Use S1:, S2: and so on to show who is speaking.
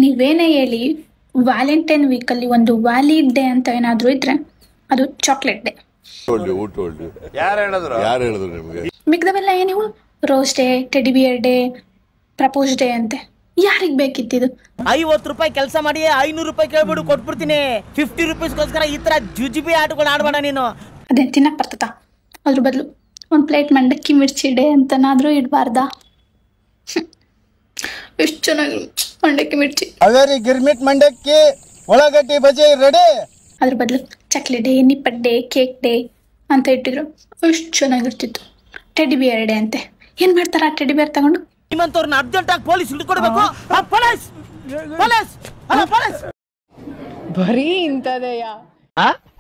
S1: ನೀವೇನೇ ಹೇಳಿ ವ್ಯಾಲೆಂಟೈನ್ ವೀಕಲ್ಲಿ ಒಂದು ವ್ಯಾಲಿಡ್ ಡೇ ಅಂತ ಏನಾದರೂ ಇದ್ರೆ ಅದು chocolate day
S2: told you? Who told you?
S3: ಯಾರು ಹೇಳಿದ್ರು
S2: ಯಾರು ಹೇಳಿದ್ರು ನಿಮ್ಗೆ
S1: ಮಿಗ್ದವೆಲ್ಲ ಏನಿವು rose day teddy bear day propose day ಅಂತೆ ಯಾರಿಗೆ ಬೇಕಿತ್ತಿದು
S4: ಐವತ್ತು ರೂಪಾಯಿ ಕೆಲಸ ಮಾಡಿ ಐನೂರು ರೂಪಾಯಿ ಕೇಳ್ಬಿಡು ಕೊಟ್ಬಿಡ್ತೀನಿ ಫಿಫ್ಟಿ ರುಪೀಸ್ಗೋಸ್ಕರ ಈ ತರ ಜುಜುಬಿ ಆಟಗಳು ಆಡ್ಬೇಡ ನೀನು
S1: ಅದೇ ತಿನ್ನಕ್ಕೆ ಬರ್ತದ ಅದ್ರ ಬದಲು ಒಂದು ಪ್ಲೇಟ್ ಮಂಡಕ್ಕಿ ಮಿರ್ಚಿ ಡೇ ಅಂತನಾದರೂ ಇಡಬಾರ್ದಾ ಎಷ್ಟು ಚೆನ್ನಾಗಿ ಮಂಡಕ್ಕಿ ಮಿರ್ಚಿ
S5: ಅವೇರಿ ಗಿರ್ಮಿಟ್ ಮಂಡಕ್ಕಿ ಒಳಗಡ್ಡಿ ಬಜಿ ರೆಡಿ
S1: ಅದ್ರ ಬದಲು chakli day nippat day cake day ಅಂತ ಇಟ್ಟಿದ್ರು ಎಷ್ಟು ಚೆನ್ನಾಗಿರ್ತಿತ್ತು ಟೆಡಿ ಬಿಯರ್ ಡೇ ಅಂತೆ ಏನು ಮಾಡ್ತಾರೆ ಆ ಟೆಡಿ ಬಿಯರ್ ತಗೊಂಡು
S4: ನಿಮ್ಮಂತವ್ರನ್ನ ಅರ್ಜೆಂಟ್ ಆಗಿ ಪೊಲೀಸ್ ಹಿಡ್ಕೊಡ್ಬೇಕು ಆ, ಪೊಲೀಸ್ ಪೊಲೀಸ್ ಹಲೋ ಪೊಲೀಸ್
S6: ಬರೀ ಇಂಥದೆಯಾ